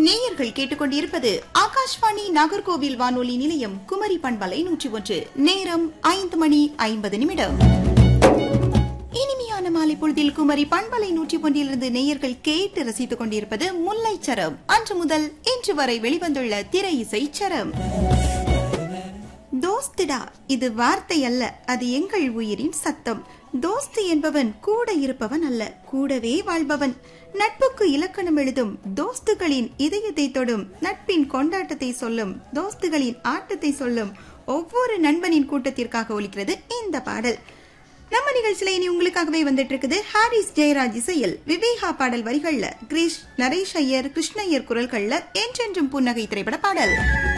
நேயர்கள் கேட்டுக்கொண்டிருப்பது ஆகாஷ்வாணி நாகர்கோவில் வானொலி நிலையம் குமரி பண்பலை நூற்றி ஒன்று நேரம் ஐந்து மணி ஐம்பது நிமிடம் இனிமையான மாலை பொழுதில் குமரி பண்பலை நூற்றி ஒன்றிலிருந்து நேயர்கள் கேட்டு ரசித்துக் கொண்டிருப்பது முல்லைச்சரம் அன்று முதல் இன்று வரை வெளிவந்துள்ள திரை இசை சரம் தோஸ்திடா இது வார்த்தை அல்ல அது எங்கள் உயிரின் சத்தம் தோஸ்து என்பவன் கூட இருப்பவன் அல்ல கூடவே வாழ்பவன் நட்புக்கு இலக்கணம் எழுதும் தோஸ்துகளின் இதயத்தை தொடும் நட்பின் கொண்டாட்டத்தை சொல்லும் தோஸ்துகளின் ஆட்டத்தை சொல்லும் ஒவ்வொரு நண்பனின் கூட்டத்திற்காக ஒலிக்கிறது இந்த பாடல் நம்ம நிகழ்ச்சியில இனி உங்களுக்காகவே வந்துட்டு இருக்குது ஹாரிஸ் ஜெயராஜ் இசையில் விவேகா பாடல் வரிகள்ல கிரீஷ் நரேஷ் ஐயர் கிருஷ்ணய்யர் குரல்கள்ல என்றென்றும் புன்னகை திரைப்பட பாடல்